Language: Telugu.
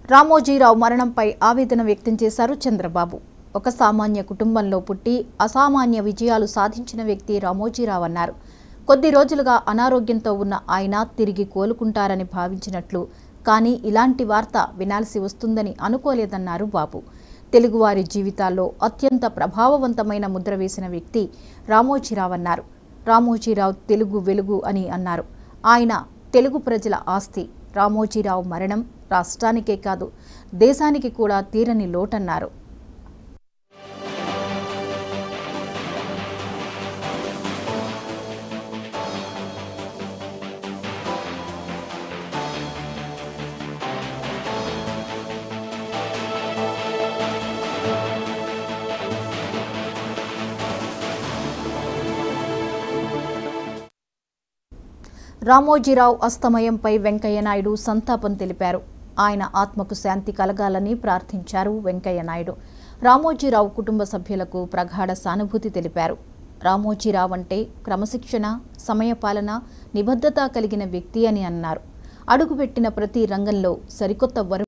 రామోజీరావు మరణంపై ఆవేదన వ్యక్తం చేశారు చంద్రబాబు ఒక సామాన్య కుటుంబంలో పుట్టి అసామాన్య విజయాలు సాధించిన వ్యక్తి రామోజీరావు అన్నారు కొద్ది రోజులుగా అనారోగ్యంతో ఉన్న ఆయన తిరిగి కోలుకుంటారని భావించినట్లు కానీ ఇలాంటి వార్త వినాల్సి వస్తుందని అనుకోలేదన్నారు బాబు తెలుగువారి జీవితాల్లో అత్యంత ప్రభావవంతమైన ముద్ర వేసిన వ్యక్తి రామోజీరావు అన్నారు రామోజీరావు తెలుగు వెలుగు అని అన్నారు ఆయన తెలుగు ప్రజల ఆస్తి రామోజీరావు మరణం రాష్ట్రానికే కాదు దేశానికి కూడా తీరని లోటన్నారు రామోజీరావు అస్తమయంపై వెంకయ్యనాయుడు సంతాపం తెలిపారు ఆయన ఆత్మకు శాంతి కలగాలని ప్రార్థించారు వెంకయ్యనాయుడు రామోజీరావు కుటుంబ సభ్యులకు ప్రగాఢ సానుభూతి తెలిపారు రామోజీరావు అంటే క్రమశిక్షణ సమయపాలన నిబద్ధత కలిగిన వ్యక్తి అని అన్నారు అడుగుపెట్టిన ప్రతి రంగంలో సరికొత్త వరు